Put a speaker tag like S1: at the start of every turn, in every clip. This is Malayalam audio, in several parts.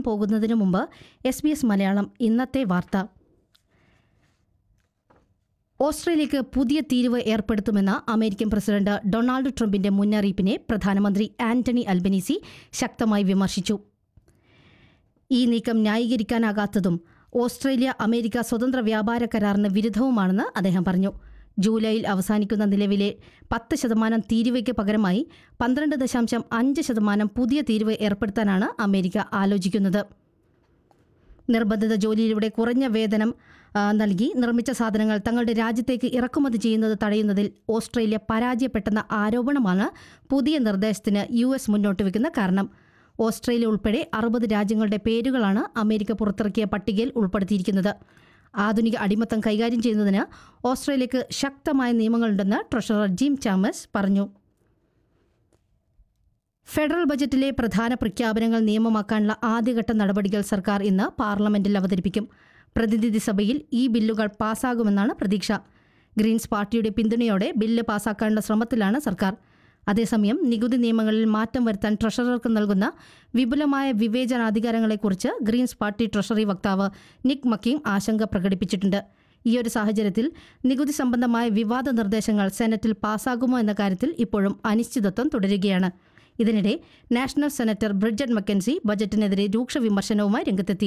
S1: പോകുന്നതിനു മുമ്പ് എസ് ബി എസ് മലയാളം ഇന്നത്തെ വാർത്ത ഓസ്ട്രേലിയക്ക് പുതിയ തീരുവ ഏർപ്പെടുത്തുമെന്ന അമേരിക്കൻ പ്രസിഡന്റ് ഡൊണാൾഡ് ട്രംപിന്റെ മുന്നറിയിപ്പിനെ പ്രധാനമന്ത്രി ആന്റണി അൽബനീസി ശക്തമായി വിമർശിച്ചു ഈ നീക്കം ന്യായീകരിക്കാനാകാത്തതും ഓസ്ട്രേലിയ അമേരിക്ക സ്വതന്ത്ര വ്യാപാര കരാറിന് വിരുദ്ധവുമാണെന്ന് അദ്ദേഹം പറഞ്ഞു ജൂലൈയിൽ അവസാനിക്കുന്ന നിലവിലെ പത്ത് ശതമാനം തീരുവയ്ക്ക് പകരമായി പന്ത്രണ്ട് ദശാംശം അഞ്ച് ശതമാനം പുതിയ തീരുവ ഏർപ്പെടുത്താനാണ് അമേരിക്ക ആലോചിക്കുന്നത് നിർബന്ധിത ജോലിയിലൂടെ കുറഞ്ഞ വേതനം ആ, നൽകി നിർമ്മിച്ച സാധനങ്ങൾ തങ്ങളുടെ രാജ്യത്തേക്ക് ഇറക്കുമതി ചെയ്യുന്നത് തടയുന്നതിൽ ഓസ്ട്രേലിയ പരാജയപ്പെട്ടെന്ന ആരോപണമാണ് പുതിയ നിർദ്ദേശത്തിന് യു എസ് മുന്നോട്ട് വയ്ക്കുന്ന കാരണം ഓസ്ട്രേലിയ ഉൾപ്പെടെ അറുപത് രാജ്യങ്ങളുടെ പേരുകളാണ് അമേരിക്ക പുറത്തിറക്കിയ പട്ടികയിൽ ഉൾപ്പെടുത്തിയിരിക്കുന്നത് ആധുനിക അടിമത്തം കൈകാര്യം ചെയ്യുന്നതിന് ഓസ്ട്രേലിയക്ക് ശക്തമായ നിയമങ്ങളുണ്ടെന്ന് ട്രഷറർ ജിം ചാമസ് പറഞ്ഞു ഫെഡറൽ ബജറ്റിലെ പ്രധാന പ്രഖ്യാപനങ്ങൾ നിയമമാക്കാനുള്ള ആദ്യഘട്ട നടപടികൾ സർക്കാർ ഇന്ന് പാർലമെന്റിൽ അവതരിപ്പിക്കും പ്രതിനിധി സഭയിൽ ഈ ബില്ലുകൾ പാസ്സാകുമെന്നാണ് പ്രതീക്ഷ ഗ്രീൻസ് പാർട്ടിയുടെ പിന്തുണയോടെ ബില്ല് പാസ്സാക്കാനുള്ള ശ്രമത്തിലാണ് സർക്കാർ അതേസമയം നികുതി നിയമങ്ങളിൽ മാറ്റം വരുത്താൻ ട്രഷറർക്ക് നൽകുന്ന വിപുലമായ വിവേചനാധികാരങ്ങളെക്കുറിച്ച് ഗ്രീൻസ് പാർട്ടി ട്രഷറി വക്താവ് നിക് മക്കീം ആശങ്ക പ്രകടിപ്പിച്ചിട്ടുണ്ട് ഈയൊരു സാഹചര്യത്തിൽ നികുതി സംബന്ധമായ വിവാദ നിർദ്ദേശങ്ങൾ സെനറ്റിൽ പാസ്സാകുമോ എന്ന കാര്യത്തിൽ ഇപ്പോഴും അനിശ്ചിതത്വം തുടരുകയാണ് ഇതിനിടെ നാഷണൽ സെനറ്റർ ബ്രിഡ്ജറ്റ് മക്കൻസി ബജറ്റിനെതിരെ രൂക്ഷ വിമർശനവുമായി രംഗത്തെത്തി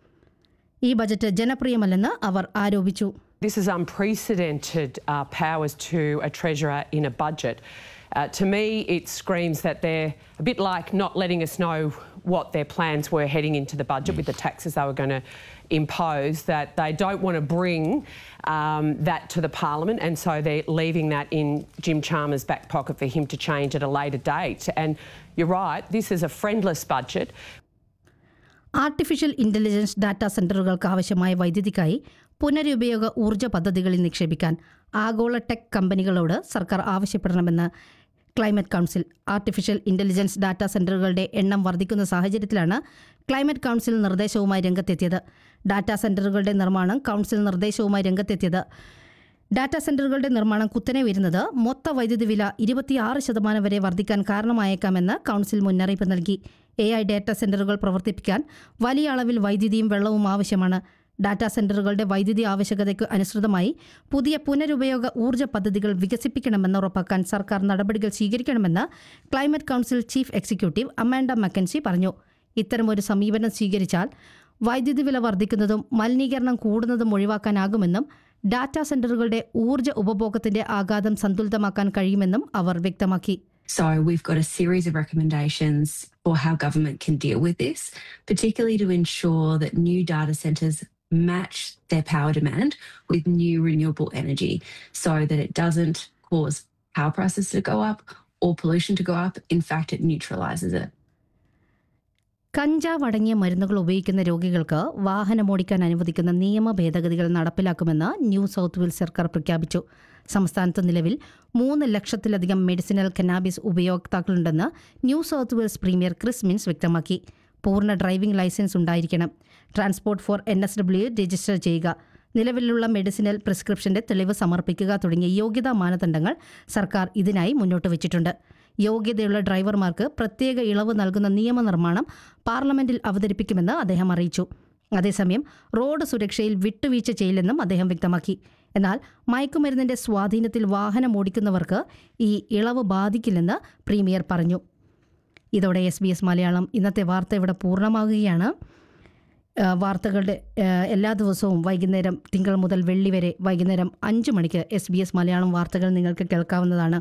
S1: ഈ ബജറ്റ് ജനപ്രിയമല്ലെന്ന് അവർ ആരോപിച്ചു
S2: This is unprecedented uh, powers to a treasurer in a budget. Uh, to me, it screams that they're a bit like not letting us know what their plans were heading into the budget with the taxes they were going to impose, that they don't want to bring um, that to the parliament, and so they're leaving that in Jim Chalmers' back pocket for him to change at a later date. And you're right, this is a friendless budget.
S1: Artificial intelligence data സെന്ററുകൾക്ക് ആവശ്യമായ വൈദ്യുതിക്കായി പുനരുപയോഗ ഊർജ്ജ പദ്ധതികളിൽ നിക്ഷേപിക്കാൻ ആഗോള ടെക് കമ്പനികളോട് സർക്കാർ ആവശ്യപ്പെടണമെന്ന് climate council artificial intelligence data സെന്ററുകളുടെ എണ്ണം വർദ്ധിക്കുന്ന സാഹചര്യത്തിലാണ് ക്ലൈമറ്റ് കൗൺസിൽ നിർദ്ദേശവുമായി രംഗത്തെത്തിയത് ഡാറ്റാ സെന്ററുകളുടെ നിർമ്മാണം കൗൺസിൽ നിർദ്ദേശവുമായി രംഗത്തെത്തിയത് ഡാറ്റാ സെന്ററുകളുടെ നിർമ്മാണം കുത്തനെ ഉയരുന്നത് മൊത്ത വൈദ്യുതി വില ഇരുപത്തിയാറ് ശതമാനം വരെ വർദ്ധിക്കാൻ കാരണമായേക്കാമെന്ന് കൗൺസിൽ മുന്നറിയിപ്പ് നൽകി എ ഐ ഡാറ്റാ സെന്ററുകൾ പ്രവർത്തിപ്പിക്കാൻ വലിയ അളവിൽ വൈദ്യുതിയും വെള്ളവും ആവശ്യമാണ് ഡാറ്റാ സെന്ററുകളുടെ വൈദ്യുതി ആവശ്യകതയ്ക്ക് അനുസൃതമായി പുതിയ പുനരുപയോഗ ഊർജ്ജ പദ്ധതികൾ വികസിപ്പിക്കണമെന്ന് ഉറപ്പാക്കാൻ സർക്കാർ നടപടികൾ സ്വീകരിക്കണമെന്ന് climate council chief executive Amanda McKenzie പറഞ്ഞു ഇത്തരമൊരു സമീപനം സ്വീകരിച്ചാൽ വൈദ്യുതി വില വർദ്ധിക്കുന്നതും മലിനീകരണം കൂടുന്നതും ഒഴിവാക്കാനാകുമെന്നും ഡാറ്റാ സെന്ററുകളുടെ ഊർജ്ജ ഉപഭോഗത്തിന്റെ ആഘാതം സന്തുലിതമാക്കാൻ കഴിയുമെന്നും അവർ വ്യക്തമാക്കി
S3: So we've got a series of recommendations for how government can deal with this, particularly to ensure that new data centres match their power demand with new renewable energy so that it doesn't cause power prices to go up or pollution to go up. In fact, it neutralises it.
S1: കഞ്ചാവ് അടങ്ങിയ മരുന്നുകൾ ഉപയോഗിക്കുന്ന രോഗികൾക്ക് വാഹനമോടിക്കാൻ അനുവദിക്കുന്ന നിയമ ഭേദഗതികൾ നടപ്പിലാക്കുമെന്ന് ന്യൂ സൗത്ത് വെയിൽസ് സർക്കാർ പ്രഖ്യാപിച്ചു സംസ്ഥാനത്ത് നിലവിൽ മൂന്ന് ലക്ഷത്തിലധികം മെഡിസിനൽ കനാബിസ് ഉപയോക്താക്കളുണ്ടെന്ന് New South Wales premier Chris Minns വ്യക്തമാക്കി പൂർണ്ണ ഡ്രൈവിംഗ് ലൈസൻസ് ഉണ്ടായിരിക്കണം transport for N S W register ചെയ്യുക നിലവിലുള്ള മെഡിസിനൽ പ്രിസ്ക്രിപ്ഷന്റെ തെളിവ് സമർപ്പിക്കുക തുടങ്ങിയ യോഗ്യതാ മാനദണ്ഡങ്ങൾ സർക്കാർ ഇതിനായി മുന്നോട്ട് വച്ചിട്ടുണ്ട് യോഗ്യതയുള്ള ഡ്രൈവർമാർക്ക് പ്രത്യേക ഇളവ് നൽകുന്ന നിയമനിർമ്മാണം പാർലമെന്റിൽ അവതരിപ്പിക്കുമെന്ന് അദ്ദേഹം അറിയിച്ചു അതേസമയം റോഡ് സുരക്ഷയിൽ വിട്ടുവീഴ്ച ചെയ്യില്ലെന്നും അദ്ദേഹം വ്യക്തമാക്കി എന്നാൽ മയക്കുമരുന്നിന്റെ സ്വാധീനത്തിൽ വാഹനം ഓടിക്കുന്നവർക്ക് ഈ ഇളവ് ബാധിക്കില്ലെന്ന് പ്രീമിയർ പറഞ്ഞു ഇതോടെ എസ് ബി എസ് മലയാളം ഇന്നത്തെ വാർത്ത ഇവിടെ പൂർണ്ണമാകുകയാണ് ആ, വാർത്തകളുടെ ആ, എല്ലാ ദിവസവും വൈകുന്നേരം തിങ്കൾ മുതൽ വെള്ളി വരെ വൈകുന്നേരം അഞ്ച് മണിക്ക് എസ് ബി എസ് മലയാളം വാർത്തകൾ നിങ്ങൾക്ക് കേൾക്കാവുന്നതാണ്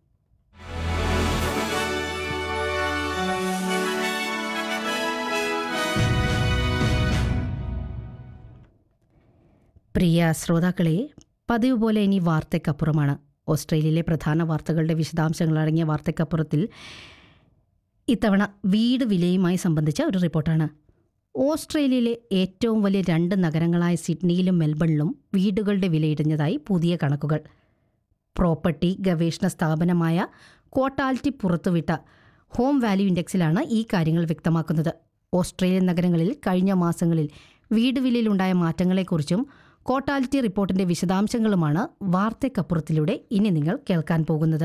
S1: പ്രിയ ശ്രോതാക്കളെ പതിവ് പോലെ ഇനി വാർത്തയ്ക്കപ്പുറമാണ് ഓസ്ട്രേലിയയിലെ പ്രധാന വാർത്തകളുടെ വിശദാംശങ്ങൾ അടങ്ങിയ വാർത്തയ്ക്കപ്പുറത്തിൽ ഇത്തവണ വീട് വിലയുമായി സംബന്ധിച്ച ഒരു റിപ്പോർട്ടാണ് ഓസ്ട്രേലിയയിലെ ഏറ്റവും വലിയ രണ്ട് നഗരങ്ങളായ സിഡ്നിയിലും മെൽബണിലും വീടുകളുടെ വിലയിടിഞ്ഞതായി പുതിയ കണക്കുകൾ പ്രോപ്പർട്ടി ഗവേഷണ സ്ഥാപനമായ കോട്ടാലിറ്റി പുറത്തുവിട്ട ഹോം വാല്യൂ ഇൻഡെക്സിലാണ് ഈ കാര്യങ്ങൾ വ്യക്തമാക്കുന്നത് ഓസ്ട്രേലിയൻ നഗരങ്ങളിൽ കഴിഞ്ഞ മാസങ്ങളിൽ വീട് വിലയിലുണ്ടായ മാറ്റങ്ങളെക്കുറിച്ചും കോട്ടാലിറ്റി റിപ്പോർട്ടിന്റെ വിശദാംശങ്ങളുമാണ് വാർത്തയ്ക്കപ്പുറത്തിലൂടെ ഇനി നിങ്ങൾ കേൾക്കാൻ പോകുന്നത്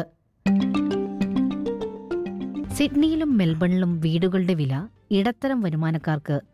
S1: സിഡ്നിയിലും മെൽബണിലും വീടുകളുടെ വില ഇടത്തരം വരുമാനക്കാർക്ക്